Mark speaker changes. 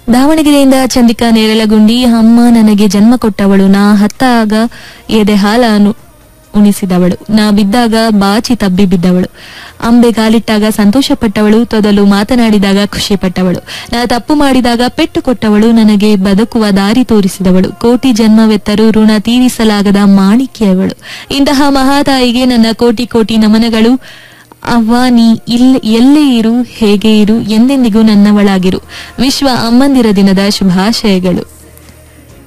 Speaker 1: ದಾವಣಗೆರೆಯಿಂದ ಚಂದಿಕಾ ನೇರಳಗುಂಡಿ ಅಮ್ಮ ನನಗೆ ಜನ್ಮ ಕೊಟ್ಟವಳು ನಾ ಹತ್ತಾಗ ಎದೆ ಹಾಲನು ಉಣಿಸಿದವಳು ನಾ ಬಿದ್ದಾಗ ಬಾಚಿ ತಬ್ಬಿ ಬಿದ್ದವಳು ಅಂಬೆ ಕಾಲಿಟ್ಟಾಗ ಸಂತೋಷಪಟ್ಟವಳು ತೊದಲು ಮಾತನಾಡಿದಾಗ ಖುಷಿ ಪಟ್ಟವಳು ನಾ ತಪ್ಪು ಮಾಡಿದಾಗ ಪೆಟ್ಟು ಕೊಟ್ಟವಳು ನನಗೆ ಬದುಕುವ ದಾರಿ ತೋರಿಸಿದವಳು ಕೋಟಿ ಜನ್ಮವೆತ್ತರೂ ಋಣ ತೀರಿಸಲಾಗದ ಮಾಣಿಕ್ಯವಳು ಇಂತಹ ಮಹಾತಾಯಿಗೆ ನನ್ನ ಕೋಟಿ ಕೋಟಿ ನಮನಗಳು ಅವ್ವ ನೀ ಇಲ್ ಎಲ್ಲೇ ಇರು ಹೇಗೆ ಇರು ಎಂದೆಂದಿಗೂ ನನ್ನವಳಾಗಿರು ವಿಶ್ವ ಅಮ್ಮಂದಿರ ದಿನದ ಶುಭಾಶಯಗಳು